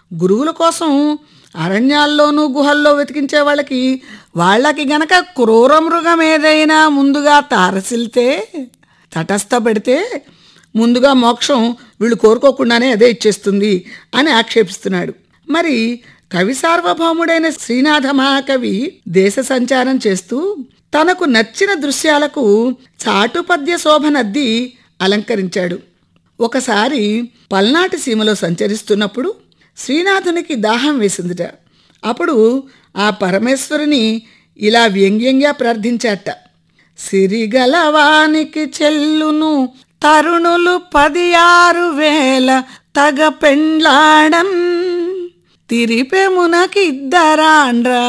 గురువుల కోసం అరణ్యాల్లోనూ గుహల్లో వెతికించే వాళ్ళకి వాళ్ళకి గనక క్రూర మృగం ఏదైనా ముందుగా తారసిల్తే తటస్థపడితే ముందుగా మోక్షం వీళ్ళు కోరుకోకుండానే అదే ఇచ్చేస్తుంది అని ఆక్షేపిస్తున్నాడు మరి కవి సార్వభౌముడైన శ్రీనాథ మహాకవి దేశ సంచారం చేస్తూ తనకు నచ్చిన దృశ్యాలకు చాటుపద్య శోభనద్ది అలంకరించాడు ఒకసారి పల్నాటి సీమలో సంచరిస్తున్నప్పుడు శ్రీనాథునికి దాహం వేసిందిట అప్పుడు ఆ పరమేశ్వరుని ఇలా వ్యంగ్యంగా ప్రార్థించాట సిరిగలవానికి చెల్లును తరుణులు పది ఆరు వేల తగ పెండ్లాడం తిరిపెమునకిద్దరాండ్రా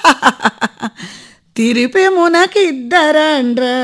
తిరిపెమునకిద్దరాండ్రా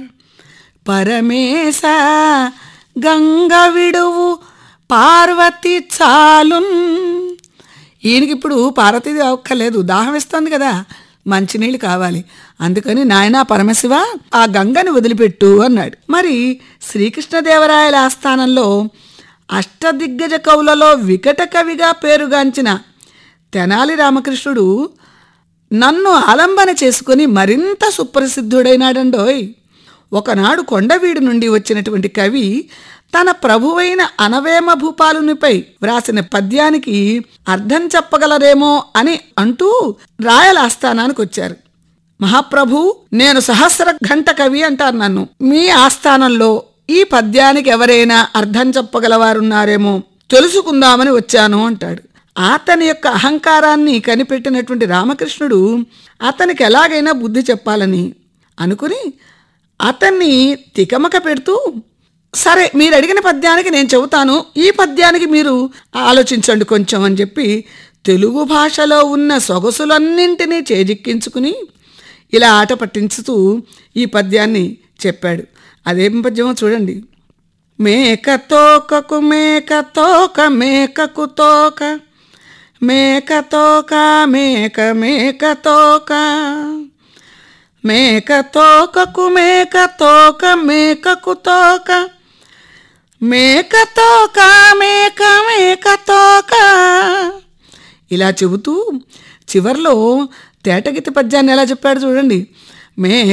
పరమేశ గంగ విడువు పార్వతి చాలున్ ఈయనకి ఇప్పుడు పార్వతీది అక్కర్లేదు దాహం ఇస్తుంది కదా మంచినీళ్ళు కావాలి అందుకని నాయనా పరమశివ ఆ గంగని వదిలిపెట్టు అన్నాడు మరి శ్రీకృష్ణదేవరాయల ఆస్థానంలో అష్టదిగ్గజ కవులలో వికట కవిగా పేరుగాంచిన తెనాలి రామకృష్ణుడు నన్ను ఆలంబన చేసుకుని మరింత సుప్రసిద్ధుడైనాడండోయ్ ఒకనాడు కొండవీడు నుండి వచ్చినటువంటి కవి తన ప్రభువైన అనవేమ భూపాలునిపై వ్రాసిన పద్యానికి అర్థం చెప్పగలరేమో అని అంటూ రాయల ఆస్థానానికి వచ్చారు మహాప్రభు నేను సహస్ర ఘంట కవి అంటారు నన్ను మీ ఆస్థానంలో ఈ పద్యానికి ఎవరైనా అర్థం చెప్పగలవారున్నారేమో తెలుసుకుందామని వచ్చాను అంటాడు అతని యొక్క అహంకారాన్ని కనిపెట్టినటువంటి రామకృష్ణుడు అతనికి ఎలాగైనా బుద్ధి చెప్పాలని అనుకుని అతన్ని తికమక పెడుతూ సరే మీరు అడిగిన పద్యానికి నేను చెబుతాను ఈ పద్యానికి మీరు ఆలోచించండి కొంచెం అని చెప్పి తెలుగు భాషలో ఉన్న సొగసులన్నింటినీ చేజిక్కించుకుని ఇలా ఆట పట్టించుతూ ఈ పద్యాన్ని చెప్పాడు అదేం పద్యమో చూడండి మేక తోకకు మేక తోక మేకకు తోక మేక తోక మేక మేక తోక మేక తోకకు మేక తోక మేకకు తోక మేక తోక మేక మేక తోక ఇలా చెబుతూ చివర్లో తేటగీత పద్యాన్ని ఎలా చెప్పాడు చూడండి మే